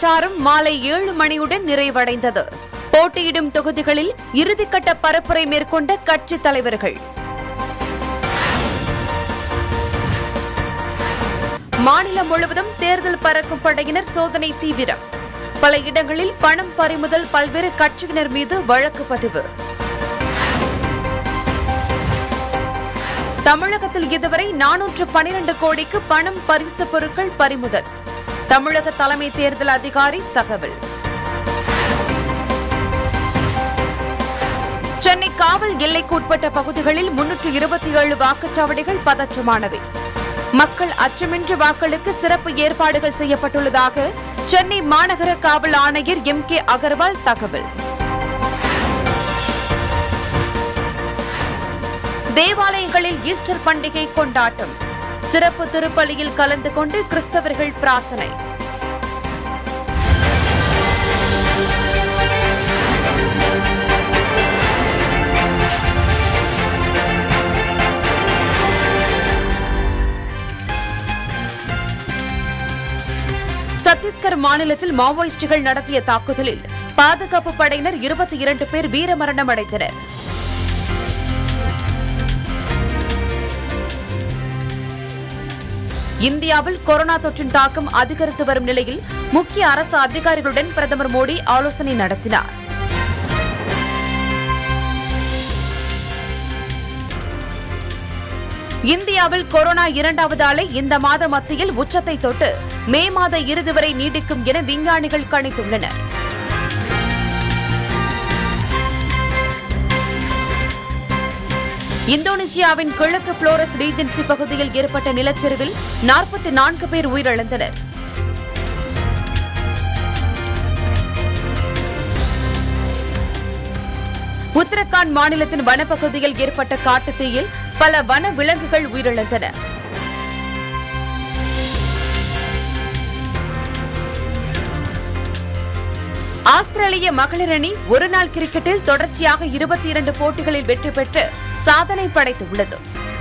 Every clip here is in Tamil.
பிரச்சாரம் மாலை ஏழு மணியுடன் நிறைவடைந்தது போட்டியிடும் தொகுதிகளில் இறுதிக்கட்ட பரப்புரை மேற்கொண்ட கட்சித் தலைவர்கள் மாநிலம் முழுவதும் தேர்தல் பறக்கும் படையினர் சோதனை தீவிரம் பல இடங்களில் பணம் பறிமுதல் பல்வேறு கட்சியினர் மீது வழக்கு பதிவு தமிழகத்தில் இதுவரை நானூற்று பனிரண்டு கோடிக்கு பணம் பரிசு பொருட்கள் பறிமுதல் தமிழக தலைமை தேர்தல் அதிகாரி தகவல் சென்னை காவல் எல்லைக்குட்பட்ட பகுதிகளில் முன்னூற்று இருபத்தி ஏழு வாக்குச்சாவடிகள் பதற்றமானவை மக்கள் அச்சமின்றி வாக்களிக்க சிறப்பு ஏற்பாடுகள் செய்யப்பட்டுள்ளதாக சென்னை மாநகர காவல் ஆணையர் எம் கே அகர்வால் தகவல் தேவாலயங்களில் ஈஸ்டர் பண்டிகை கொண்டாட்டம் சிறப்பு திருப்பலியில் கலந்து கொண்டு கிறிஸ்தவர்கள் பிரார்த்தனை சத்தீஸ்கர் மாநிலத்தில் மாவோயிஸ்டுகள் நடத்திய தாக்குதலில் பாதுகாப்பு படையினர் இருபத்தி இரண்டு பேர் வீரமரணம் அடைந்தனர் இந்தியாவில் கொரோனா தொற்றின் தாக்கம் அதிகரித்து வரும் நிலையில் முக்கிய அரசு அதிகாரிகளுடன் பிரதமர் மோடி ஆலோசனை நடத்தினார் இந்தியாவில் கொரோனா இரண்டாவது அலை இந்த மாத மத்தியில் உச்சத்தை தொட்டு மே மாத இறுதி வரை நீடிக்கும் என விஞ்ஞானிகள் கணித்துள்ளனர் இந்தோனேஷியாவின் கிழக்கு புளோரஸ் ரீஜென்சி பகுதியில் ஏற்பட்ட நிலச்சரிவில் நாற்பத்தி நான்கு பேர் உயிரிழந்தனர் உத்தரகாண்ட் மாநிலத்தின் வனப்பகுதியில் ஏற்பட்ட காட்டுத் தீயில் பல வன விலங்குகள் உயிரிழந்தன ஆஸ்திரேலிய மகளிர் அணி ஒருநாள் கிரிக்கெட்டில் தொடர்ச்சியாக இருபத்தி இரண்டு போட்டிகளில் வெற்றி பெற்று சாதனை படைத்துள்ளது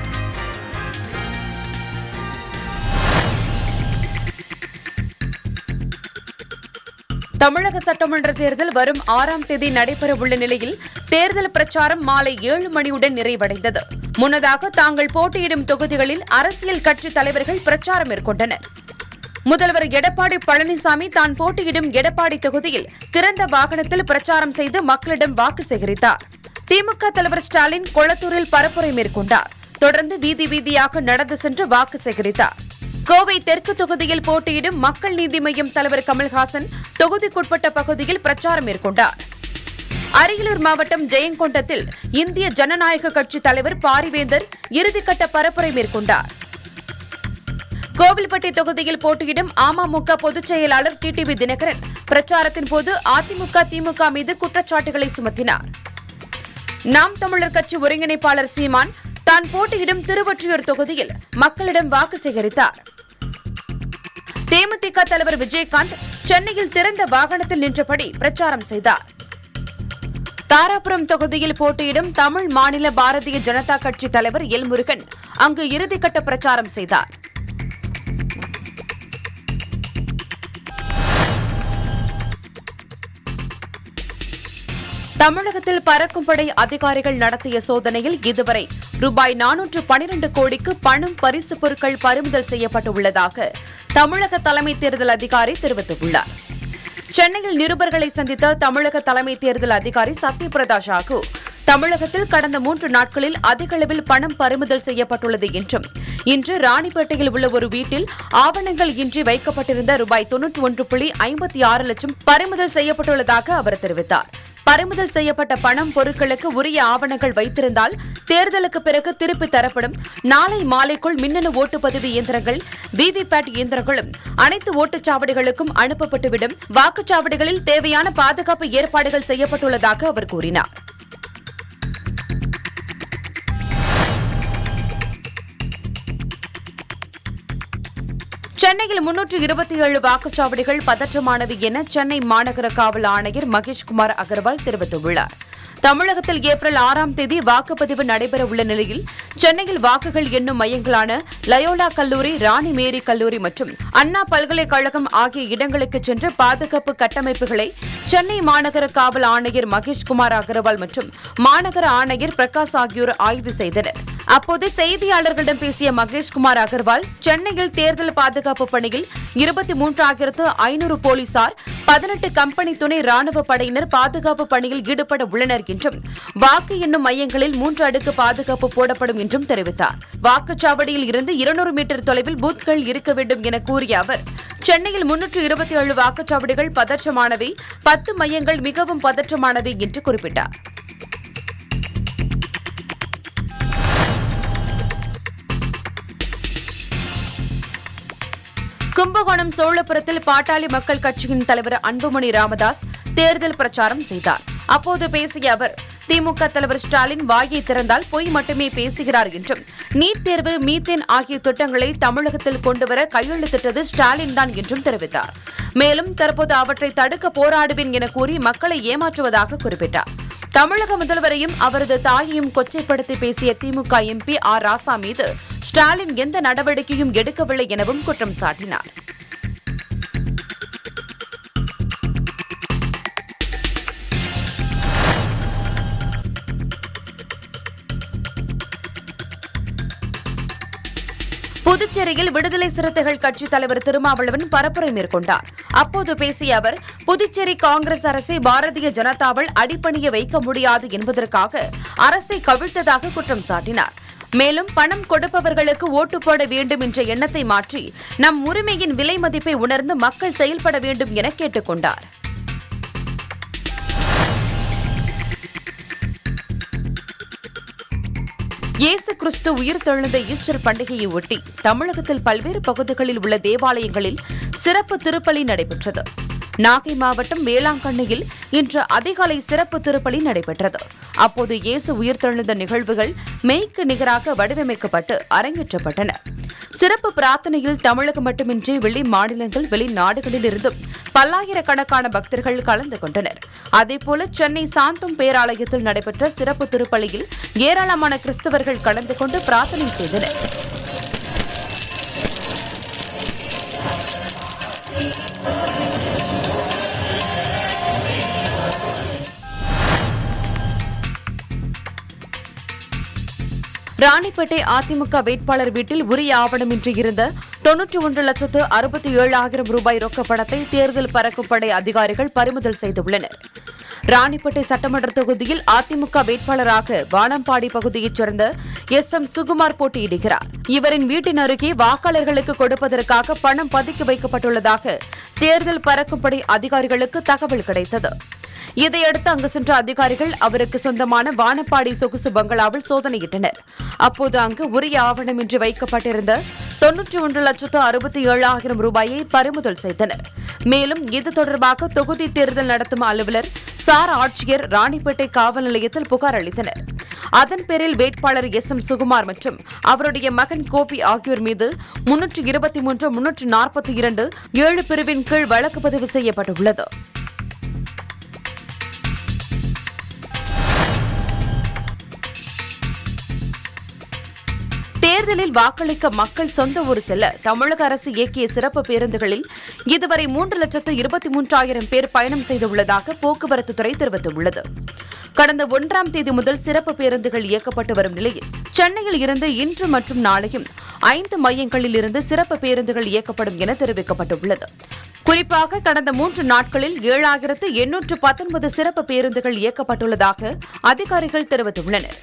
தமிழக சட்டமன்ற தேர்தல் வரும் ஆறாம் தேதி நடைபெறவுள்ள நிலையில் தேர்தல் பிரச்சாரம் மாலை ஏழு மணியுடன் நிறைவடைந்தது முன்னதாக தாங்கள் போட்டியிடும் தொகுதிகளில் அரசியல் கட்சித் தலைவர்கள் பிரச்சாரம் மேற்கொண்டனர் முதல்வர் எடப்பாடி பழனிசாமி தான் போட்டியிடும் எடப்பாடி தொகுதியில் திறந்த வாகனத்தில் பிரச்சாரம் செய்து மக்களிடம் வாக்கு சேகரித்தார் திமுக தலைவர் ஸ்டாலின் கொளத்தூரில் பரப்புரை மேற்கொண்டார் தொடர்ந்து வீதி வீதியாக நடந்து சென்று வாக்கு சேகரித்தார் கோவை தெற்கு தொகுதியில் போட்டியிடும் மக்கள் நீதி மய்யம் தலைவர் கமல்ஹாசன் தொகுதிக்குட்பட்ட பகுதியில் பிரச்சாரம் மேற்கொண்டார் அரியலூர் மாவட்டம் ஜெயங்கொண்டத்தில் இந்திய ஜனநாயக கட்சி தலைவர் பாரிவேந்தர் இறுதிக்கட்ட பரப்புரை மேற்கொண்டார் கோவில்பட்டி தொகுதியில் போட்டியிடும் அமமுக பொதுச் செயலாளர் டிடிவி தினகரன் பிரச்சாரத்தின் போது அதிமுக திமுக மீது குற்றச்சாட்டுகளை சுமத்தினார் நாம் தமிழர் கட்சி ஒருங்கிணைப்பாளர் சீமான் தான் போட்டியிடும் திருவொற்றியூர் தொகுதியில் மக்களிடம் வாக்கு சேகரித்தார் தேமுதிக தலைவர் விஜயகாந்த் சென்னையில் திறந்த வாகனத்தில் நின்றபடி பிரச்சாரம் செய்தார் தாராபுரம் தொகுதியில் போட்டியிடும் தமிழ் மாநில பாரதிய ஜனதா கட்சி தலைவர் எல் முருகன் அங்கு இறுதிக்கட்ட பிரச்சாரம் செய்தார் தமிழகத்தில் பறக்கும் படை அதிகாரிகள் நடத்திய சோதனையில் இதுவரை ரூபாய் நானூற்று பனிரண்டு கோடிக்கு பணம் பரிசு பொருட்கள் பறிமுதல் செய்யப்பட்டுள்ளதாக தமிழக தலைமை தேர்தல் அதிகாரி தெரிவித்துள்ளார் சென்னையில் நிருபர்களை சந்தித்த தமிழக தலைமை தேர்தல் அதிகாரி சத்யபிரதா சாகு தமிழகத்தில் கடந்த மூன்று நாட்களில் அதிக அளவில் பணம் பறிமுதல் செய்யப்பட்டுள்ளது என்றும் இன்று ராணிப்பேட்டையில் உள்ள ஒரு வீட்டில் ஆவணங்கள் இன்றி வைக்கப்பட்டிருந்த ரூபாய் தொன்னூற்றி ஒன்று புள்ளி ஐம்பத்தி ஆறு லட்சம் பறிமுதல் செய்யப்பட்டுள்ளதாக அவர் தெரிவித்தார் பறிமுதல் செய்யப்பட்ட பணம் பொருட்களுக்கு உரிய ஆவணங்கள் வைத்திருந்தால் தேர்தலுக்கு பிறகு திருப்பி தரப்படும் நாளை மாலைக்குள் மின்னணு ஓட்டுப்பதிவு இயந்திரங்கள் விவிபேட் இயந்திரங்களும் அனைத்து ஓட்டுச்சாவடிகளுக்கும் அனுப்பப்பட்டுவிடும் வாக்குச்சாவடிகளில் தேவையான பாதுகாப்பு ஏற்பாடுகள் செய்யப்பட்டுள்ளதாக அவர் கூறினார் சென்னையில் முன்னூற்று இருபத்தி ஏழு வாக்குச்சாவடிகள் பதற்றமானவை என சென்னை மாநகர காவல் ஆணையர் மகேஷ்குமார் அகர்வால் தெரிவித்துள்ளார் தமிழகத்தில் ஏப்ரல் ஆறாம் தேதி வாக்குப்பதிவு நடைபெற உள்ள நிலையில் சென்னையில் வாக்குகள் எண்ணும் மையங்களான லயோலா கல்லூரி ராணி மேரி கல்லூரி மற்றும் அண்ணா பல்கலைக்கழகம் ஆகிய இடங்களுக்கு சென்று பாதுகாப்பு கட்டமைப்புகளை சென்னை மாநகர காவல் ஆணையர் மகேஷ்குமார் அகர்வால் மற்றும் மாநகர ஆணையர் பிரகாஷ் ஆகியோர் ஆய்வு செய்தனர் அப்போது செய்தியாளர்களிடம் பேசிய மகேஷ்குமார் அகர்வால் சென்னையில் தேர்தல் பாதுகாப்பு பணியில் இருபத்தி மூன்றாயிரத்து ஐநூறு போலீசார் பதினெட்டு கம்பெனி துணை ராணுவ படையினர் பாதுகாப்பு பணியில் ஈடுபட உள்ளனர் என்றும் வாக்கு எண்ணும் மையங்களில் மூன்று அடுக்கு பாதுகாப்பு போடப்படும் என்றும் தெரிவித்தார் வாக்குச்சாவடியில் இருந்து இருநூறு மீட்டர் தொலைவில் பூத்கள் இருக்க வேண்டும் என கூறிய அவர் சென்னையில் முன்னூற்று இருபத்தி ஏழு வாக்குச்சாவடிகள் பதற்றமானவை பத்து மையங்கள் மிகவும் பதற்றமானவை என்று குறிப்பிட்டார் கும்பகோணம் சோழபுரத்தில் பாட்டாளி மக்கள் கட்சியின் தலைவர் அன்புமணி ராமதாஸ் தேர்தல் பிரச்சாரம் செய்தார் அப்போது பேசிய அவர் திமுக தலைவர் ஸ்டாலின் வாயை திறந்தால் பொய் மட்டுமே பேசுகிறார் என்றும் நீட் தேர்வு மீத்தேன் ஆகிய திட்டங்களை தமிழகத்தில் கொண்டுவர கையெழுத்திட்டது ஸ்டாலின் தான் என்றும் தெரிவித்தார் மேலும் தற்போது அவற்றை தடுக்க போராடுவேன் என கூறி மக்களை ஏமாற்றுவதாக குறிப்பிட்டார் தமிழக முதல்வரையும் அவரது தாயையும் கொச்சைப்படுத்தி பேசிய திமுக எம்பி ஆர் ராசா மீது ஸ்டாலின் எந்த நடவடிக்கையும் எடுக்கவில்லை எனவும் குற்றம் சாட்டினார் புதுச்சேரியில் விடுதலை சிறுத்தைகள் கட்சி தலைவர் திருமாவளவன் பரப்புரை மேற்கொண்டார் அப்போது பேசிய அவர் புதுச்சேரி காங்கிரஸ் அரசை பாரதிய ஜனதாவால் அடிப்பணிய வைக்க முடியாது என்பதற்காக அரசை கவிழ்த்ததாக குற்றம் சாட்டினார் மேலும் பணம் கொடுப்பவர்களுக்கு ஓட்டு போட வேண்டும் என்ற எண்ணத்தை மாற்றி நம் உரிமையின் விலை மதிப்பை உணர்ந்து மக்கள் செயல்பட வேண்டும் என கேட்டுக் கொண்டார் இயேசு கிறிஸ்து உயிர் தெழுந்த ஈஸ்டர் பண்டிகையை ஒட்டி தமிழகத்தில் பல்வேறு பகுதிகளில் உள்ள தேவாலயங்களில் சிறப்பு திருப்பலி நடைபெற்றது நாகை மாவட்டம் வேளாங்கண்ணியில் இன்று அதிகாலை சிறப்பு திருப்பலி நடைபெற்றது அப்போது இயேசு உயிர்த்தெழுந்த நிகழ்வுகள் மெய்க்கு நிகராக வடிவமைக்கப்பட்டு அரங்கேற்றப்பட்டன சிறப்பு பிரார்த்தனையில் தமிழகம் மட்டுமின்றி வெளி மாநிலங்கள் வெளிநாடுகளில் இருந்தும் பல்லாயிரக்கணக்கான பக்தர்கள் கலந்து கொண்டனர் அதேபோல சென்னை சாந்தம் பேராலயத்தில் நடைபெற்ற சிறப்பு திருப்பலியில் ஏராளமான கிறிஸ்தவர்கள் கலந்து கொண்டு பிரார்த்தனை செய்தனர் ராணிப்பேட்டை அதிமுக வேட்பாளர் வீட்டில் உரிய ஆவணமின்றி இருந்த தொன்னூற்றி ஒன்று லட்சத்து அறுபத்தி ஏழாயிரம் ரூபாய் ரொக்க பணத்தை தேர்தல் பறக்கும் படை அதிகாரிகள் பறிமுதல் செய்துள்ளனர் ராணிப்பேட்டை சட்டமன்ற தொகுதியில் அதிமுக வேட்பாளராக வானம்பாடி பகுதியைச் சேர்ந்த எஸ் எம் சுகுமார் போட்டியிடுகிறார் இவரின் வீட்டின் அருகே வாக்காளர்களுக்கு கொடுப்பதற்காக பணம் பதுக்கி வைக்கப்பட்டுள்ளதாக தேர்தல் பறக்கும் படை அதிகாரிகளுக்கு தகவல் கிடைத்தது இதையடுத்து அங்கு சென்ற அதிகாரிகள் அவருக்கு சொந்தமான வானப்பாடி சொகுசு பங்களாவில் சோதனையிட்டனர் அப்போது அங்கு உரிய ஆவணமின்றி வைக்கப்பட்டிருந்த தொன்னூற்றி ஒன்று லட்சத்து அறுபத்தி ஏழாயிரம் ரூபாயை பறிமுதல் செய்தனர் மேலும் இது தொடர்பாக தொகுதி தேர்தல் நடத்தும் அலுவலர் சார் ஆட்சியர் ராணிப்பேட்டை காவல் நிலையத்தில் புகார் அளித்தனர் அதன் பேரில் வேட்பாளர் எஸ் எம் சுகுமார் மற்றும் அவருடைய மகன் கோபி ஆகியோர் மீது முன்னூற்று இருபத்தி மூன்று முன்னூற்று நாற்பத்தி இரண்டு ஏழு பிரிவின் கீழ் வழக்கு பதிவு செய்யப்பட்டுள்ளது தேர்தலில் வாக்களிக்க மக்கள் சொந்த ஊர் செல்ல தமிழக அரசு இயக்கிய சிறப்பு பேருந்துகளில் இதுவரை மூன்று லட்சத்து இருபத்தி மூன்றாயிரம் பேர் பயணம் செய்துள்ளதாக போக்குவரத்து துறை தெரிவித்துள்ளது கடந்த ஒன்றாம் தேதி முதல் சிறப்பு பேருந்துகள் இயக்கப்பட்டு வரும் நிலையில் சென்னையில் இருந்து இன்று மற்றும் நாளையும் ஐந்து மையங்களில் இருந்து சிறப்பு பேருந்துகள் இயக்கப்படும் என தெரிவிக்கப்பட்டுள்ளது குறிப்பாக கடந்த மூன்று நாட்களில் ஏழாயிரத்து எண்ணூற்று பத்தொன்பது சிறப்பு பேருந்துகள் இயக்கப்பட்டுள்ளதாக அதிகாரிகள் தெரிவித்துள்ளனர்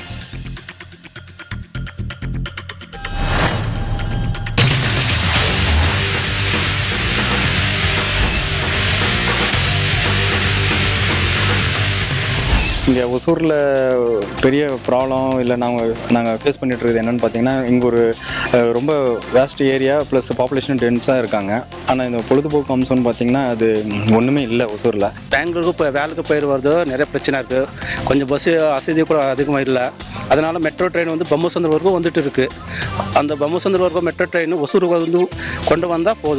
இங்கே ஒசூரில் பெரிய ப்ராப்ளம் இல்லை நாங்கள் நாங்கள் ஃபேஸ் பண்ணிட்டு இருக்கிறது என்னென்னு பார்த்தீங்கன்னா இங்கே ஒரு அஹ், ரொம்ப வேஸ்ட் ஏரியா ப்ளஸ் பாப்புலேஷன் டென்ஸாக இருக்காங்க ஆனால் இந்த பொழுதுபோக்கு அம்சம்னு பார்த்தீங்கன்னா அது ஒன்றுமே இல்லை ஒசூரில் பெங்களூருக்கு இப்போ வேலைக்கு போயிட்டு வருது நிறைய பிரச்சனை இருக்குது கொஞ்சம் பஸ்ஸு வசதி கூட அதிகமாக இல்லை அதனால் மெட்ரோ ட்ரெயின் வந்து பம்மசந்தர் வரைக்கும் வந்துட்டு இருக்குது அந்த பம்மசந்தர் வரைக்கும் மெட்ரோ ட்ரெயின் ஒசூருக்கு வந்து கொண்டு வந்தால் போதும் எங்களுக்கு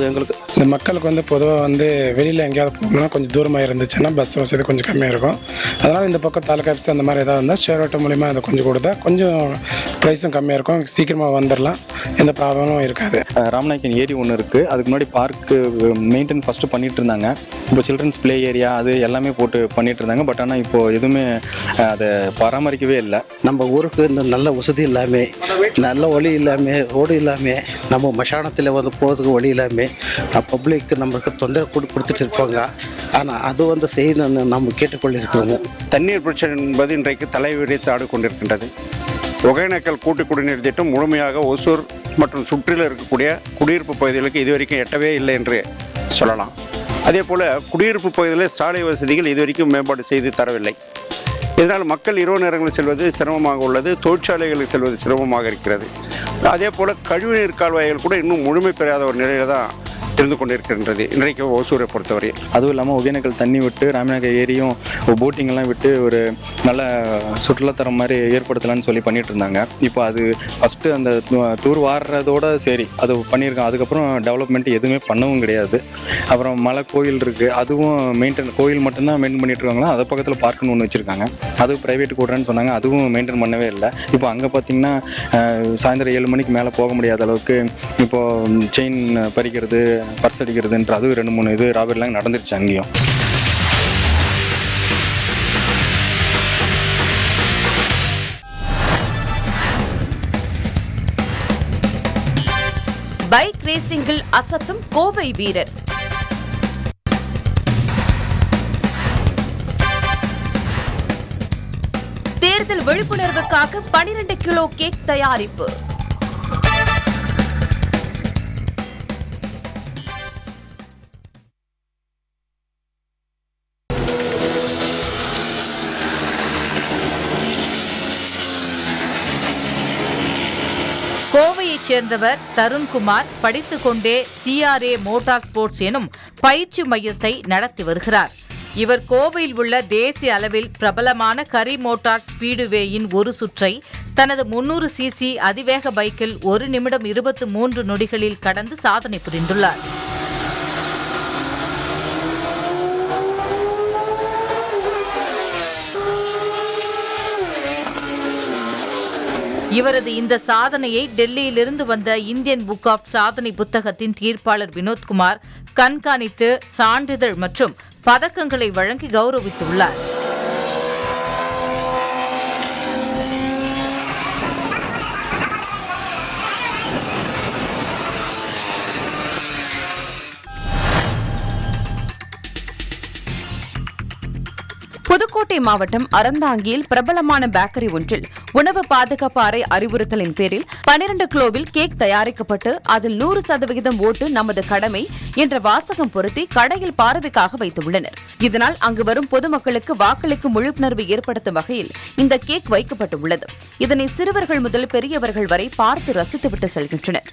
இந்த மக்களுக்கு வந்து பொதுவாக வந்து வெளியில் எங்கேயாவது போகணும்னா கொஞ்சம் தூரமாக இருந்துச்சுன்னா பஸ் வசதி கொஞ்சம் கம்மியாக இருக்கும் அதனால் இந்த பக்கம் தாலுக்கா ஆஃபீஸ் அந்த மாதிரி ஏதாவது இருந்தால் ஷேர் ஆட்டோ மூலிமா அதை கொஞ்சம் கொடுத்தா கொஞ்சம் ப்ரைஸும் கம்மியாக இருக்கும் சீக்கிரமாக வந்துடலாம் எந்த ப்ராப்ளமும் இருக்காது அஹ் ராமநாயக்கன் ஏரி ஒன்று இருக்குது அதுக்கு முன்னாடி பார்க்கு மெயின்டைன் ஃபஸ்ட்டு பண்ணிட்டு இருந்தாங்க இப்போ சில்ட்ரன்ஸ் ப்ளே ஏரியா அது எல்லாமே போட்டு பண்ணிட்டு இருந்தாங்க பட் ஆனால் இப்போ எதுவுமே அஹ், அதை பராமரிக்கவே இல்லை நம்ம ஊருக்கு இந்த நல்ல வசதி இல்லாமல் நல்ல வழி இல்லாமல் ரோடு இல்லாமல் நம்ம மசானத்தில் வந்து போகிறதுக்கு வழி இல்லாமல் பப்ளிக்கு நம்மளுக்கு தொண்டை கொடு கொடுத்துட்டு இருப்பாங்க ஆனால் அது வந்து செய்யணும்னு நம்ம கேட்டுக்கொண்டிருக்கிறோம் தண்ணீர் பிரச்சனை என்பது இன்றைக்கு தலைவிரித்து ஆடிக்கொண்டிருக்கின்றது ஒகேனக்கல் கூட்டு குடிநீர் திட்டம் முழுமையாக ஒசூர் மற்றும் சுற்றிலும் இருக்கக்கூடிய குடியிருப்பு பகுதிகளுக்கு இதுவரைக்கும் எட்டவே இல்லை என்று சொல்லலாம் அதே போல் குடியிருப்பு பகுதிகளில் சாலை வசதிகள் இதுவரைக்கும் மேம்பாடு செய்து தரவில்லை இதனால் மக்கள் இரவு நேரங்களில் செல்வது சிரமமாக உள்ளது தொழிற்சாலைகளுக்கு செல்வது சிரமமாக இருக்கிறது அதே போல் கழிவுநீர் கால்வாய்கள் கூட இன்னும் முழுமை பெறாத ஒரு நிலையில தான் இருந்து கொண்டிருக்கின்றது இன்றைக்கு ஒசூரை பொறுத்தவரை அதுவும் இல்லாமல் ஒகேனக்கல் தண்ணி விட்டு ராமநாயக்கர் ஏரியும் போட்டிங் எல்லாம் விட்டு ஒரு நல்ல சுற்றுலாத்தரம் மாதிரி ஏற்படுத்தலாம்னு சொல்லி பண்ணிட்டு இருந்தாங்க இப்போ அது ஃபஸ்ட்டு அந்த து- தூர் வாடுறதோட சரி அது பண்ணியிருக்காங்க அதுக்கப்புறம் டெவலப்மெண்ட் எதுவுமே பண்ணவும் கிடையாது அப்புறம் மலை கோயில் இருக்குது அதுவும் மெயின்டைன் கோயில் மட்டும்தான் மெயின்டைன் பண்ணிட்டு இருக்காங்களா அது பக்கத்தில் பார்க்குன்னு ஒன்று வச்சுருக்காங்க அது ப்ரைவேட் கூடுறேன்னு சொன்னாங்க அதுவும் மெயின்டைன் பண்ணவே இல்லை இப்போ அங்கே பார்த்தீங்கன்னா அஹ், சாயந்தரம் ஏழு மணிக்கு மேலே போக முடியாத அளவுக்கு இப்போது செயின் பறிக்கிறது பர்ஸ் அடிக்கிறதுன்ற அதுவும் ரெண்டு மூணு இது ராபர்ட்லாம் நடந்துருச்சு அங்கேயும் பைக் ரேசிங்கில் அசத்தும் கோவை வீரர் தேர்தல் விழிப்புணர்வுக்காக 12 கிலோ கேக் தயாரிப்பு கோவையைச் சேர்ந்தவர் தருண்குமார் படித்துக்கொண்டே சிஆர்ஏ மோட்டார் ஸ்போர்ட்ஸ் எனும் பயிற்சி மையத்தை நடத்தி வருகிறார் இவர் கோவையில் உள்ள தேசிய அளவில் பிரபலமான கரி மோட்டார் ஸ்பீடுவேயின் ஒரு சுற்றை தனது முன்னூறு சிசி அதிவேக பைக்கில் ஒரு நிமிடம் இருபத்து மூன்று நொடிகளில் கடந்து சாதனை புரிந்துள்ளார் இவரது இந்த சாதனையை டெல்லியிலிருந்து வந்த இந்தியன் புக் ஆஃப் சாதனை புத்தகத்தின் தீர்ப்பாளர் வினோத்குமார் கண்காணித்து சான்றிதழ் மற்றும் பதக்கங்களை வழங்கி கௌரவித்துள்ளார் புதுக்கோட்டை மாவட்டம் அறந்தாங்கியில் பிரபலமான பேக்கரி ஒன்றில் உணவு பாதுகாப்பு அறை அறிவுறுத்தலின் பேரில் 12 கிலோவில் கேக் தயாரிக்கப்பட்டு அதில் நூறு சதவிகிதம் ஓட்டு நமது கடமை என்ற வாசகம் பொருத்தி கடையில் பார்வைக்காக வைத்துள்ளனர் இதனால் அங்கு வரும் பொதுமக்களுக்கு வாக்களிக்கும் விழிப்புணர்வு ஏற்படுத்தும் வகையில் இந்த கேக் வைக்கப்பட்டுள்ளது இதனை சிறுவர்கள் முதல் பெரியவர்கள் வரை பார்த்து ரசித்துவிட்டு செல்கின்றனர்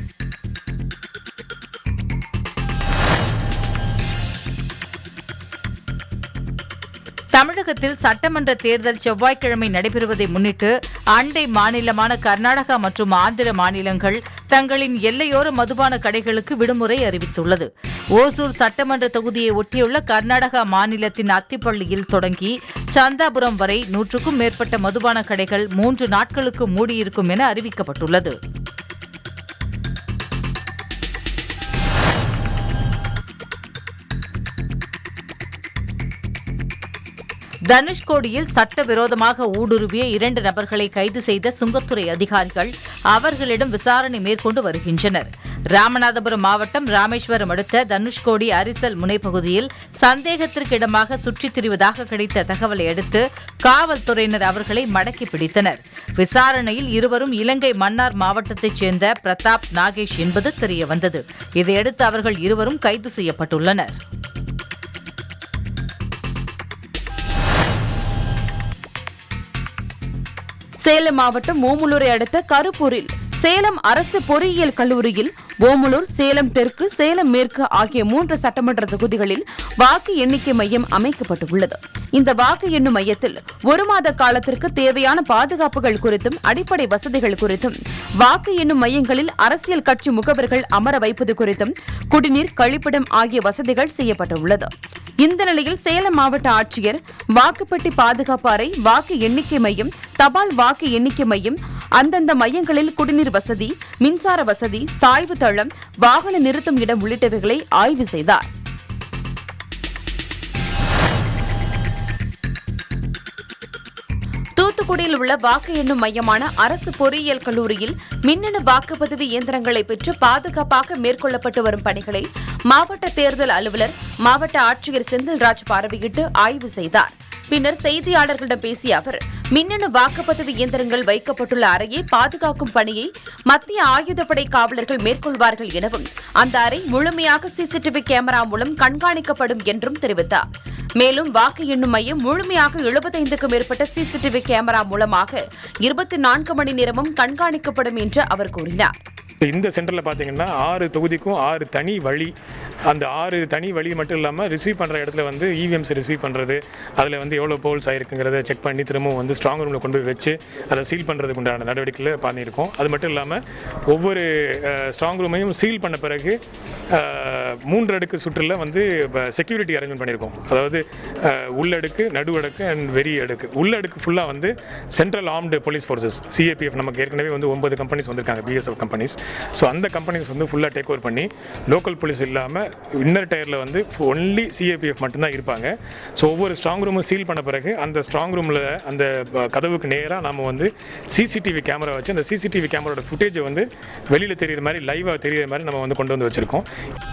தமிழகத்தில் சட்டமன்ற தேர்தல் செவ்வாய்க்கிழமை நடைபெறுவதை முன்னிட்டு அண்டை மாநிலமான கர்நாடகா மற்றும் ஆந்திர மாநிலங்கள் தங்களின் எல்லையோர மதுபான கடைகளுக்கு விடுமுறை அறிவித்துள்ளது ஓசூர் சட்டமன்ற தொகுதியை ஒட்டியுள்ள கர்நாடகா மாநிலத்தின் அத்திப்பள்ளியில் தொடங்கி சந்தாபுரம் வரை நூற்றுக்கும் மேற்பட்ட மதுபான கடைகள் மூன்று நாட்களுக்கு மூடியிருக்கும் என அறிவிக்கப்பட்டுள்ளது தனுஷ்கோடியில் சட்டவிரோதமாக ஊடுருவிய இரண்டு நபர்களை கைது செய்த சுங்கத்துறை அதிகாரிகள் அவர்களிடம் விசாரணை மேற்கொண்டு வருகின்றனர் ராமநாதபுரம் மாவட்டம் ராமேஸ்வரம் அடுத்த தனுஷ்கோடி அரிசல் முனைப்பகுதியில் சந்தேகத்திற்கிடமாக சுற்றித் திரிவதாக கிடைத்த தகவலை அடுத்து காவல்துறையினர் அவர்களை மடக்கி பிடித்தனர் விசாரணையில் இருவரும் இலங்கை மன்னார் மாவட்டத்தைச் சேர்ந்த பிரதாப் நாகேஷ் என்பது தெரியவந்தது இதையடுத்து அவர்கள் இருவரும் கைது செய்யப்பட்டுள்ளனர் சேலம் மாவட்டம் ஓமலூரை அடுத்த கருப்பூரில் சேலம் அரசு பொறியியல் கல்லூரியில் ஓமலூர் சேலம் தெற்கு சேலம் மேற்கு ஆகிய மூன்று சட்டமன்ற தொகுதிகளில் வாக்கு எண்ணிக்கை மையம் அமைக்கப்பட்டுள்ளது இந்த வாக்கு எண்ணும் மையத்தில் ஒரு மாத காலத்திற்கு தேவையான பாதுகாப்புகள் குறித்தும் அடிப்படை வசதிகள் குறித்தும் வாக்கு எண்ணும் மையங்களில் அரசியல் கட்சி முகவர்கள் அமர வைப்பது குறித்தும் குடிநீர் கழிப்பிடம் ஆகிய வசதிகள் செய்யப்பட்டுள்ளது இந்த நிலையில் சேலம் மாவட்ட ஆட்சியர் வாக்குப்பெட்டி பாதுகாப்பு அறை வாக்கு எண்ணிக்கை மையம் தபால் வாக்கு எண்ணிக்கை மையம் அந்தந்த மையங்களில் குடிநீர் வசதி மின்சார வசதி சாய்வு தளம் வாகன நிறுத்தும் இடம் உள்ளிட்டவைகளை ஆய்வு செய்தார் தூத்துக்குடியில் உள்ள வாக்கு எண்ணும் மையமான அரசு பொறியியல் கல்லூரியில் மின்னணு வாக்குப்பதிவு இயந்திரங்களை பெற்று பாதுகாப்பாக மேற்கொள்ளப்பட்டு வரும் பணிகளை மாவட்ட தேர்தல் அலுவலர் மாவட்ட ஆட்சியர் செந்தில்ராஜ் பார்வையிட்டு ஆய்வு செய்தார் பின்னர் செய்தியாளர்களிடம் பேசிய அவர் மின்னணு வாக்குப்பதிவு இயந்திரங்கள் வைக்கப்பட்டுள்ள அறையை பாதுகாக்கும் பணியை மத்திய ஆயுதப்படை காவலர்கள் மேற்கொள்வார்கள் எனவும் அந்த அறை முழுமையாக சிசிடிவி கேமரா மூலம் கண்காணிக்கப்படும் என்றும் தெரிவித்தார் மேலும் வாக்கு எண்ணும் மையம் முழுமையாக எழுபத்தைந்துக்கும் மேற்பட்ட சிசிடிவி கேமரா மூலமாக இருபத்தி நான்கு மணி நேரமும் கண்காணிக்கப்படும் என்று அவர் கூறினார் இந்த சென்டரில் பார்த்தீங்கன்னா ஆறு தொகுதிக்கும் ஆறு தனி வழி அந்த ஆறு தனி வழி மட்டும் இல்லாமல் ரிசீவ் பண்ணுற இடத்துல வந்து இவிஎம்ஸ் ரிசீவ் பண்ணுறது அதில் வந்து எவ்வளோ போல்ஸ் ஆயிருக்குங்கிறத செக் பண்ணி திரும்பவும் வந்து ஸ்ட்ராங் ரூமில் கொண்டு போய் வச்சு அதை சீல் பண்ணுறதுக்கு உண்டான நடவடிக்கையில் பண்ணியிருக்கோம் அது மட்டும் இல்லாமல் ஒவ்வொரு ஸ்ட்ராங் ரூமையும் சீல் பண்ண பிறகு அஹ், மூன்று அடுக்கு சுற்றில் வந்து செக்யூரிட்டி அரேஞ்ச்மெண்ட் பண்ணியிருக்கோம் அதாவது அஹ், உள்ளடுக்கு நடுவடுக்கு அண்ட் வெறி அடுக்கு உள்ளடுக்கு ஃபுல்லாக வந்து central armed police forces CAPF நமக்கு ஏற்கனவே வந்து ஒன்பது கம்பெனிஸ் வந்திருக்காங்க பிஎஸ்எஃப் கம்பெனிஸ் ஸோ அந்த கம்பெனிஸ் வந்து ஃபுல்லாக டேக் ஓவர் பண்ணி லோக்கல் போலீஸ் இல்லாமல் இன்னர் டயரில் வந்து ஒன்லி சிஏபிஎஃப் மட்டும்தான் இருப்பாங்க ஸோ ஒவ்வொரு ஸ்ட்ராங் ரூமும் சீல் பண்ண பிறகு அந்த ஸ்ட்ராங் ரூமில் அந்த ப- கதவுக்கு நேராக நம்ம வந்து சிசிடிவி கேமரா வச்சு அந்த சிசிடிவி கேமராவோட ஃபுட்டேஜை வந்து வெளியில் தெரியுற மாதிரி லைவாக தெரியுற மாதிரி நம்ம வந்து கொண்டு வந்து வச்சுருக்கோம்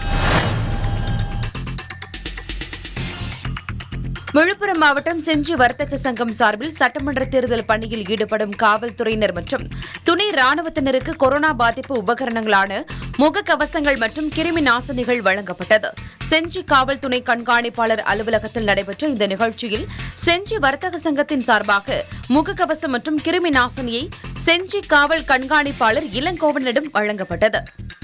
விழுப்புரம் மாவட்டம் செஞ்சி வர்த்தக சங்கம் சார்பில் சட்டமன்ற தேர்தல் பணியில் ஈடுபடும் காவல்துறையினர் மற்றும் துணை ராணுவத்தினருக்கு கொரோனா பாதிப்பு உபகரணங்களான முகக்கவசங்கள் மற்றும் கிருமி நாசினிகள் வழங்கப்பட்டது செஞ்சி காவல் துணை கண்காணிப்பாளர் அலுவலகத்தில் நடைபெற்ற இந்த நிகழ்ச்சியில் செஞ்சி வர்த்தக சங்கத்தின் சார்பாக முகக்கவசம் மற்றும் கிருமி நாசினியை செஞ்சி காவல் கண்காணிப்பாளர் இளங்கோவனிடம் வழங்கப்பட்டது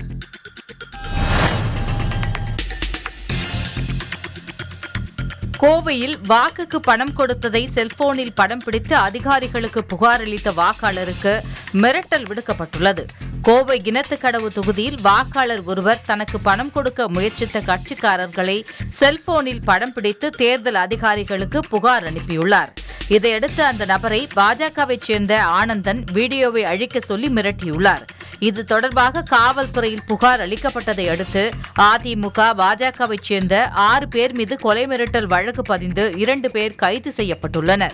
கோவையில் வாக்குக்கு பணம் கொடுத்ததை செல்போனில் படம் பிடித்து அதிகாரிகளுக்கு புகார் அளித்த வாக்காளருக்கு மிரட்டல் விடுக்கப்பட்டுள்ளது கோவை கிணத்துக்கடவு தொகுதியில் வாக்காளர் ஒருவர் தனக்கு பணம் கொடுக்க முயற்சித்த கட்சிக்காரர்களை செல்போனில் படம் பிடித்து தேர்தல் அதிகாரிகளுக்கு புகார் அனுப்பியுள்ளார் இதையடுத்து அந்த நபரை பாஜகவைச் சேர்ந்த ஆனந்தன் வீடியோவை அழிக்க சொல்லி மிரட்டியுள்ளார் இது தொடர்பாக காவல்துறையில் புகார் அளிக்கப்பட்டதை அடுத்து அதிமுக பாஜகவைச் சேர்ந்த ஆறு பேர் மீது கொலை மிரட்டல் வழக்கு பதிந்து இரண்டு பேர் கைது செய்யப்பட்டுள்ளனர்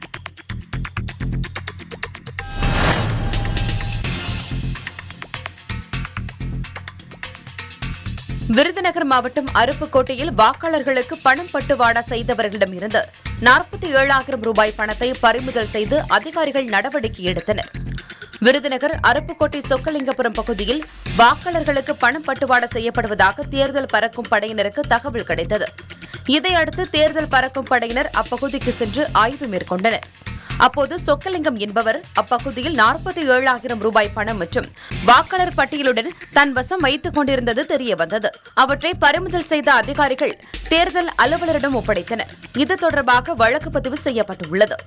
விருதுநகர் மாவட்டம் அருப்புக்கோட்டையில் வாக்காளர்களுக்கு பணம் பட்டுவாடா செய்தவர்களிடமிருந்து நாற்பத்தி ஏழாயிரம் ரூபாய் பணத்தை பறிமுதல் செய்து அதிகாரிகள் நடவடிக்கை எடுத்தனர் விருதுநகர் அருப்புக்கோட்டை சொக்கலிங்கபுரம் பகுதியில் வாக்காளர்களுக்கு பணம் பட்டுவாடா செய்யப்படுவதாக தேர்தல் பறக்கும் படையினருக்கு தகவல் கிடைத்தது இதையடுத்து தேர்தல் பறக்கும் படையினர் அப்பகுதிக்கு சென்று ஆய்வு மேற்கொண்டனர் அப்போது சொக்கலிங்கம் என்பவர் அப்பகுதியில் நாற்பத்தி ஏழாயிரம் ரூபாய் பணம் மற்றும் வாக்காளர் பட்டியலுடன் தன் வசம் வைத்துக் கொண்டிருந்தது தெரிய வந்தது அவற்றை பறிமுதல் செய்த அதிகாரிகள் தேர்தல் அலுவலரிடம் ஒப்படைத்தனர் இது தொடர்பாக வழக்கு பதிவு செய்யப்பட்டுள்ளது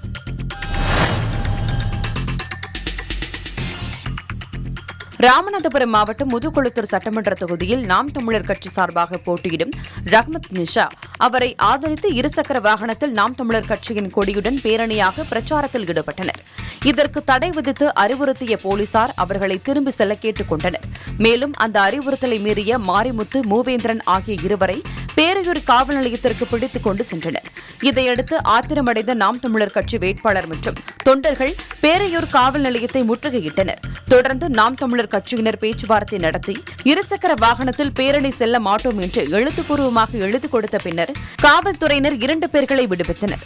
ராமநாதபுரம் மாவட்டம் முதுகுளத்தூர் சட்டமன்ற தொகுதியில் நாம் தமிழர் கட்சி சார்பாக போட்டியிடும் ரஹ்மத் நிஷா அவரை ஆதரித்து இருசக்கர வாகனத்தில் நாம் தமிழர் கட்சியின் கொடியுடன் பேரணியாக பிரச்சாரத்தில் ஈடுபட்டனர் இதற்கு தடை விதித்து அறிவுறுத்திய போலீசார் அவர்களை திரும்பி செல்ல கேட்டுக் கொண்டனர் மேலும் அந்த அறிவுறுத்தலை மீறிய மாரிமுத்து மூவேந்திரன் ஆகிய இருவரை பேரையூர் காவல் நிலையத்திற்கு பிடித்துக் கொண்டு சென்றனர் இதையடுத்து ஆத்திரமடைந்த நாம் தமிழர் கட்சி வேட்பாளர் மற்றும் தொண்டர்கள் பேரையூர் காவல் நிலையத்தை முற்றுகையிட்டனர் தொடர்ந்து நாம் தமிழர் கட்சியினர் பேச்சுவார்த்தை நடத்தி இருசக்கர வாகனத்தில் பேரணி செல்ல மாட்டோம் என்று எழுத்துப்பூர்வமாக எழுதி கொடுத்த பின்னர் காவல்துறையினர் இரண்டு பேர்களை விடுவித்தனர்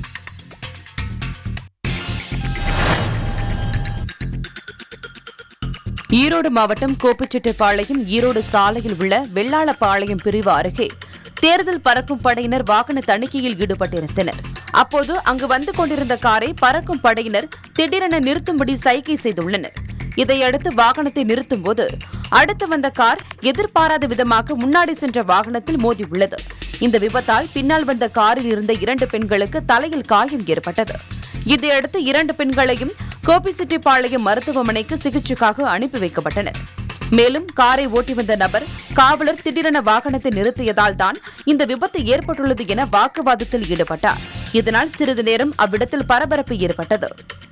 ஈரோடு மாவட்டம் கோபிச்செட்டிப்பாளையம் ஈரோடு சாலையில் உள்ள வெள்ளாளப்பாளையம் பிரிவு அருகே தேர்தல் பறக்கும் படையினர் வாகன தணிக்கையில் ஈடுபட்டிருந்தனர் அப்போது அங்கு வந்து கொண்டிருந்த காரை பறக்கும் படையினர் திடீரென நிறுத்தும்படி சைகை செய்துள்ளனர் இதையடுத்து வாகனத்தை நிறுத்தும் போது அடுத்து வந்த கார் எதிர்பாராத விதமாக முன்னாடி சென்ற வாகனத்தில் மோதியுள்ளது இந்த விபத்தால் பின்னால் வந்த காரில் இருந்த இரண்டு பெண்களுக்கு தலையில் காயம் ஏற்பட்டது இதையடுத்து இரண்டு பெண்களையும் கோபிசெட்டிப்பாளையம் மருத்துவமனைக்கு சிகிச்சைக்காக அனுப்பி வைக்கப்பட்டனர் மேலும் காரை ஓட்டி வந்த நபர் காவலர் திடீரென வாகனத்தை நிறுத்தியதால் தான் இந்த விபத்து ஏற்பட்டுள்ளது என வாக்குவாதத்தில் ஈடுபட்டார் இதனால் சிறிது நேரம் அவ்விடத்தில் பரபரப்பு ஏற்பட்டது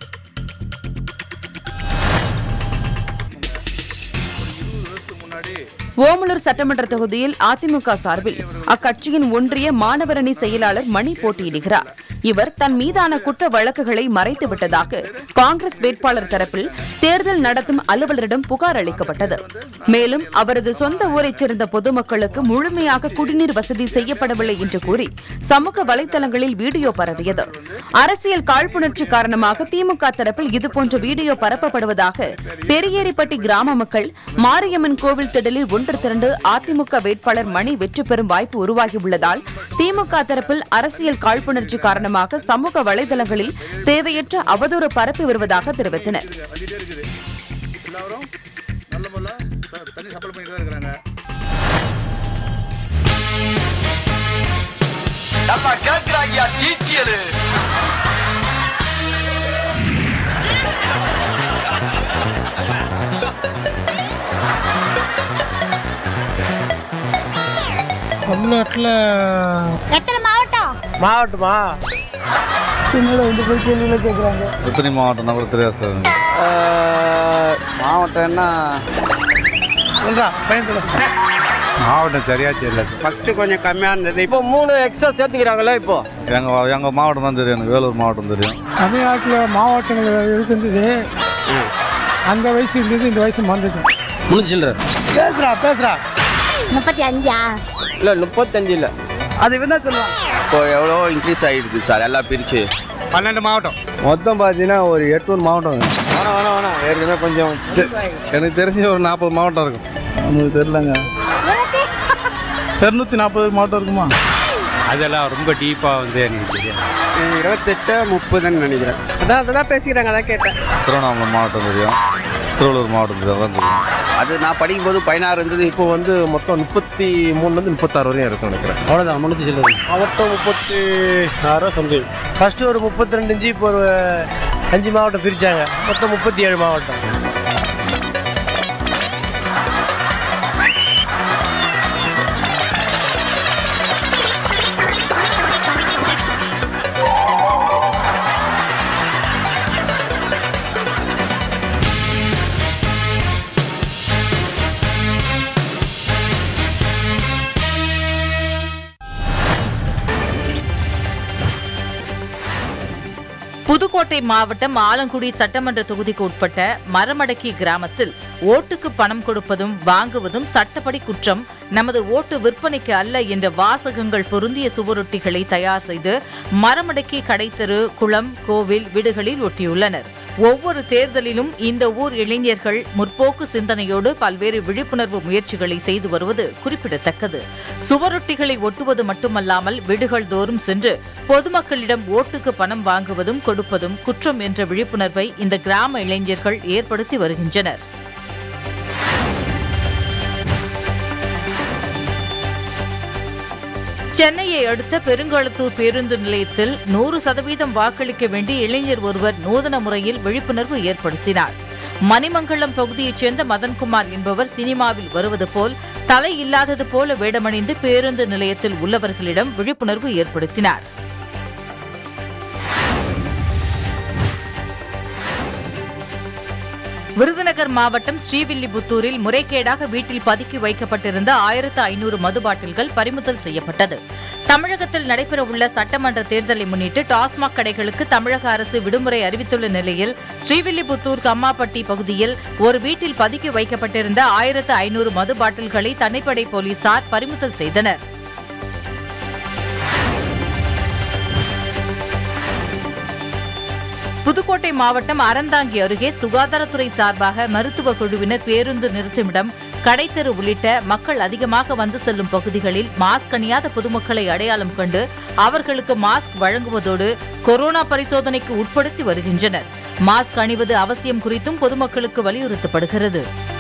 ஓமலூர் சட்டமன்ற தொகுதியில் அதிமுக சார்பில் அக்கட்சியின் ஒன்றிய மாணவரணி செயலாளர் மணி போட்டியிடுகிறார் இவர் தன் மீதான குற்ற வழக்குகளை மறைத்து விட்டதாக காங்கிரஸ் வேட்பாளர் தரப்பில் தேர்தல் நடத்தும் அலுவலரிடம் புகார் அளிக்கப்பட்டது மேலும் அவரது சொந்த ஊரைச் சேர்ந்த பொதுமக்களுக்கு முழுமையாக குடிநீர் வசதி செய்யப்படவில்லை என்று கூறி சமூக வலைதளங்களில் வீடியோ பரவியது அரசியல் காழ்ப்புணர்ச்சி காரணமாக திமுக தரப்பில் இதுபோன்ற வீடியோ பரப்பப்படுவதாக பெரியேரிப்பட்டி கிராம மக்கள் மாரியம்மன் கோவில் திடலில் ஒன்று திரண்டு அதிமுக வேட்பாளர் மணி வெற்றி பெறும் வாய்ப்பு உருவாகியுள்ளதால் திமுக தரப்பில் அரசியல் காழ்ப்புணர்ச்சி காரணமாக சமூக வலைதளங்களில் தேவையற்ற அவதூறு பரப்பி வருவதாக தெரிவித்தனர் நல்லா கேக்குறாங்க டீட்டியலு தமிழ்நாட்டில் எத்தனை மாவட்டம் மாவட்டமா எத்தனை மாவட்டம் நம்பர் தெரியாது சார் மாவட்டம்னா சொல்றா பையன் சொல்லு மாவட்டம் சரியா தெரியல ஃபஸ்ட்டு கொஞ்சம் கம்மியாக இருந்தது இப்போ மூணு எக்ஸ்ட்ரா சேர்த்துக்கிறாங்களே இப்போ எங்கள் எங்கள் மாவட்டம் தான் தெரியும் எனக்கு வேலூர் மாவட்டம் தெரியும் தமிழ்நாட்டில் மாவட்டங்கள் இருக்கின்றது அந்த வயசு இருந்தது இந்த வயசு மறந்தது முடிச்சில்ற பேசுறா பேசுறா முப்பத்தி அஞ்சா இல்லை முப்பத்தஞ்சு இல்லை அது என்ன சொல்லுவாங்க இப்போ எவ்வளோ இன்க்ரீஸ் ஆகிடுது சார் எல்லாம் பிரித்து பன்னெண்டு மாவட்டம் மொத்தம் பார்த்தீங்கன்னா ஒரு எட்நூறு மாவட்டம் வேணாம் வேணாம் வேணாம் ஏற்கனவே கொஞ்சம் எனக்கு தெரிஞ்ச ஒரு நாற்பது மாவட்டம் இருக்கும் உங்களுக்கு தெரிலங்க இரநூத்தி நாற்பது மாவட்டம் இருக்குமா அதெல்லாம் ரொம்ப டீப்பாக வந்து எனக்கு தெரியும் இருபத்தெட்டு முப்பதுன்னு நினைக்கிறேன் அதான் அதான் பேசிக்கிறாங்க அதான் கேட்டேன் திருவண்ணாமலை மாவட்டம் தெரியும் திருவள்ளூர் மாவட்டம் தெரியும் அதான் தெரியும் அது நான் படிக்கும்போது பதினாறு இருந்தது இப்போ வந்து மொத்தம் முப்பத்தி மூணுலேருந்து முப்பத்தாறு வரையும் இருக்கும் நினைக்கிறேன் அவ்வளோதான் முடிஞ்சு சொல்லுது மாவட்டம் முப்பத்தி ஆறோ சம்திங் ஃபஸ்ட்டு ஒரு முப்பத்தி ரெண்டு இஞ்சி இப்போ ஒரு அஞ்சு மாவட்டம் பிரித்தாங்க மொத்தம் முப்பத்தி ஏழு மாவட்டம் புதுக்கோட்டை மாவட்டம் ஆலங்குடி சட்டமன்ற தொகுதிக்கு உட்பட்ட மரமடக்கி கிராமத்தில் ஓட்டுக்கு பணம் கொடுப்பதும் வாங்குவதும் சட்டப்படி குற்றம் நமது ஓட்டு விற்பனைக்கு அல்ல என்ற வாசகங்கள் பொருந்திய சுவரொட்டிகளை தயார் செய்து மரமடக்கி கடைத்தெரு குளம் கோவில் வீடுகளில் ஒட்டியுள்ளனர் ஒவ்வொரு தேர்தலிலும் இந்த ஊர் இளைஞர்கள் முற்போக்கு சிந்தனையோடு பல்வேறு விழிப்புணர்வு முயற்சிகளை செய்து வருவது குறிப்பிடத்தக்கது சுவரொட்டிகளை ஒட்டுவது மட்டுமல்லாமல் வீடுகள் தோறும் சென்று பொதுமக்களிடம் ஓட்டுக்கு பணம் வாங்குவதும் கொடுப்பதும் குற்றம் என்ற விழிப்புணர்வை இந்த கிராம இளைஞர்கள் ஏற்படுத்தி வருகின்றனர் சென்னையை அடுத்த பெருங்களத்தூர் பேருந்து நிலையத்தில் நூறு சதவீதம் வாக்களிக்க வேண்டி இளைஞர் ஒருவர் நூதன முறையில் விழிப்புணர்வு ஏற்படுத்தினார் மணிமங்கலம் பகுதியைச் சேர்ந்த மதன்குமார் என்பவர் சினிமாவில் வருவது போல் தலை இல்லாதது போல வேடமணிந்து பேருந்து நிலையத்தில் உள்ளவர்களிடம் விழிப்புணர்வு ஏற்படுத்தினார் விருதுநகர் மாவட்டம் ஸ்ரீவில்லிபுத்தூரில் முறைகேடாக வீட்டில் பதுக்கி வைக்கப்பட்டிருந்த ஆயிரத்து ஐநூறு மது பாட்டில்கள் பறிமுதல் செய்யப்பட்டது தமிழகத்தில் நடைபெறவுள்ள சட்டமன்ற தேர்தலை முன்னிட்டு டாஸ்மாக் கடைகளுக்கு தமிழக அரசு விடுமுறை அறிவித்துள்ள நிலையில் ஸ்ரீவில்லிபுத்தூர் கம்மாப்பட்டி பகுதியில் ஒரு வீட்டில் பதுக்கி வைக்கப்பட்டிருந்த ஆயிரத்து ஐநூறு மது பாட்டில்களை தனிப்படை போலீசார் பறிமுதல் செய்தனர் புதுக்கோட்டை மாவட்டம் அறந்தாங்கி அருகே சுகாதாரத்துறை சார்பாக மருத்துவ குழுவினர் பேருந்து நிறுத்துமிடம் கடைத்தெரு உள்ளிட்ட மக்கள் அதிகமாக வந்து செல்லும் பகுதிகளில் மாஸ்க் அணியாத பொதுமக்களை அடையாளம் கண்டு அவர்களுக்கு மாஸ்க் வழங்குவதோடு கொரோனா பரிசோதனைக்கு உட்படுத்தி வருகின்றனர் மாஸ்க் அணிவது அவசியம் குறித்தும் பொதுமக்களுக்கு வலியுறுத்தப்படுகிறது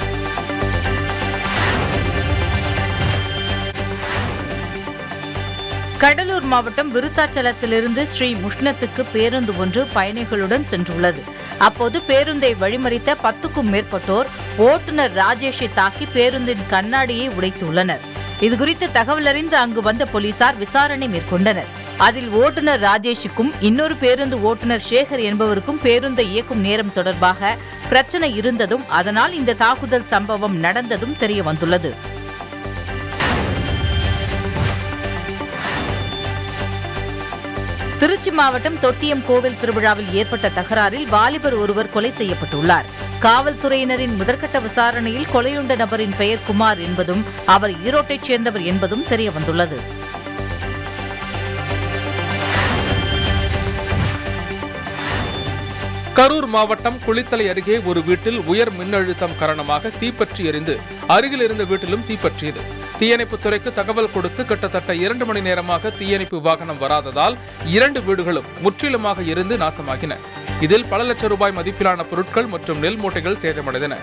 கடலூர் மாவட்டம் விருத்தாச்சலத்திலிருந்து ஸ்ரீ முஷ்ணத்துக்கு பேருந்து ஒன்று பயணிகளுடன் சென்றுள்ளது அப்போது பேருந்தை வழிமறித்த பத்துக்கும் மேற்பட்டோர் ஓட்டுநர் ராஜேஷை தாக்கி பேருந்தின் கண்ணாடியை உடைத்துள்ளனர் இதுகுறித்து தகவல் அறிந்து அங்கு வந்த போலீசார் விசாரணை மேற்கொண்டனர் அதில் ஓட்டுநர் ராஜேஷுக்கும் இன்னொரு பேருந்து ஓட்டுநர் சேகர் என்பவருக்கும் பேருந்தை இயக்கும் நேரம் தொடர்பாக பிரச்சனை இருந்ததும் அதனால் இந்த தாக்குதல் சம்பவம் நடந்ததும் தெரிய வந்துள்ளது திருச்சி மாவட்டம் தொட்டியம் கோவில் திருவிழாவில் ஏற்பட்ட தகராறில் வாலிபர் ஒருவர் கொலை செய்யப்பட்டுள்ளார் காவல்துறையினரின் முதற்கட்ட விசாரணையில் கொலையுண்ட நபரின் பெயர் குமார் என்பதும் அவர் ஈரோட்டைச் சேர்ந்தவர் என்பதும் தெரியவந்துள்ளது கரூர் மாவட்டம் குளித்தலை அருகே ஒரு வீட்டில் உயர் மின்னழுத்தம் காரணமாக தீப்பற்றி எரிந்து அருகில் இருந்த வீட்டிலும் தீப்பற்றியது தீயணைப்புத் துறைக்கு தகவல் கொடுத்து கிட்டத்தட்ட இரண்டு மணி நேரமாக தீயணைப்பு வாகனம் வராததால் இரண்டு வீடுகளும் முற்றிலுமாக எரிந்து நாசமாகின இதில் பல லட்சம் ரூபாய் மதிப்பிலான பொருட்கள் மற்றும் நெல் மூட்டைகள் சேதமடைந்தன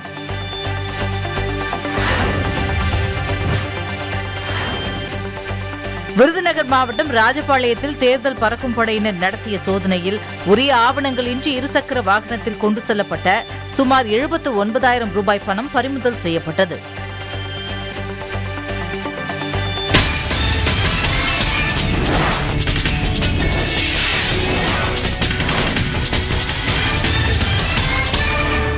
விருதுநகர் மாவட்டம் ராஜபாளையத்தில் தேர்தல் பறக்கும் படையினர் நடத்திய சோதனையில் உரிய ஆவணங்களின்றி இருசக்கர வாகனத்தில் கொண்டு செல்லப்பட்ட சுமார் எழுபத்து ஒன்பதாயிரம் ரூபாய் பணம் பறிமுதல் செய்யப்பட்டது